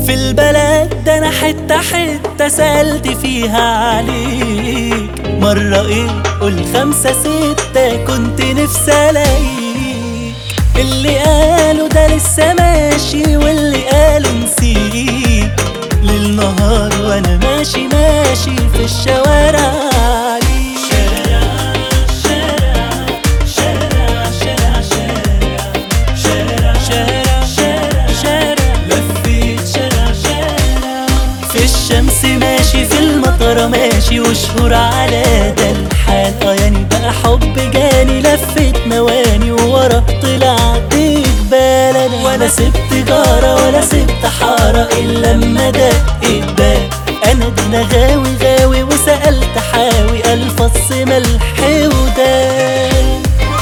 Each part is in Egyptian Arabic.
في البلد ده انا حتة حتة سألت فيها عليك مرة ايه قول خمسة ستة كنت نفسي الاقيك اللي قالوا ده لسه ماشي واللي قالوا نسيك ليل نهار وانا ماشي ماشي في الشوارع عليك شارع شارع شارع شارع شارع شارع شارع شارع لفيت شارع شارع في الشمس ماشي في المطر ماشي وشهور على ده الحال اه يعني بقى حب جاني لفت مواني وورا طلعت جبال انا ولا سبت جارة ولا سبت حارة الا لما دقت باب انا ده انا غاوي غاوي وسألت حاوي الفص ملح وداب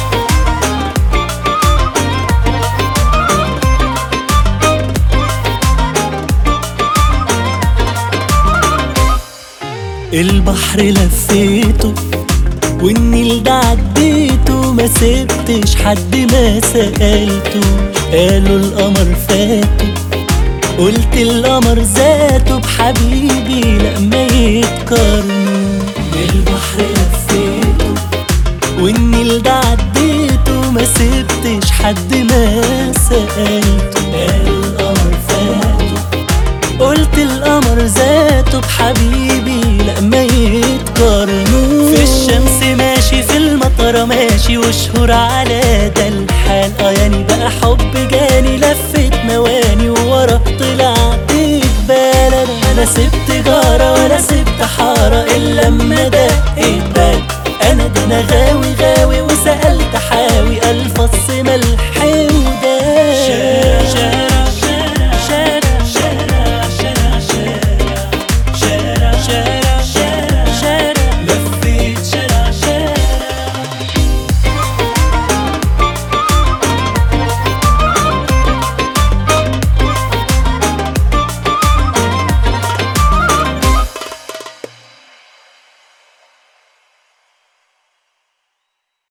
البحر لفيته والنيل ده عديته ما سبتش حد ما سألته قالوا القمر فاته قلت القمر ذاته بحبيبي لما يتقارنوا البحر لفيته والنيل ده عديته ما سبتش حد ما سألته قالوا القمر فاته قلت القمر ذاته بحبيبي لما يتقارنوا في الشمس ماشي في المطر ماشي وشهور على ده الحال اه يعني بقى حب جاني لفت مواني وورا طلعت جبال انا انا سبت جارة ولا سبت حارة الا لما دقت باب انا ده انا غاوي غاوي وسألت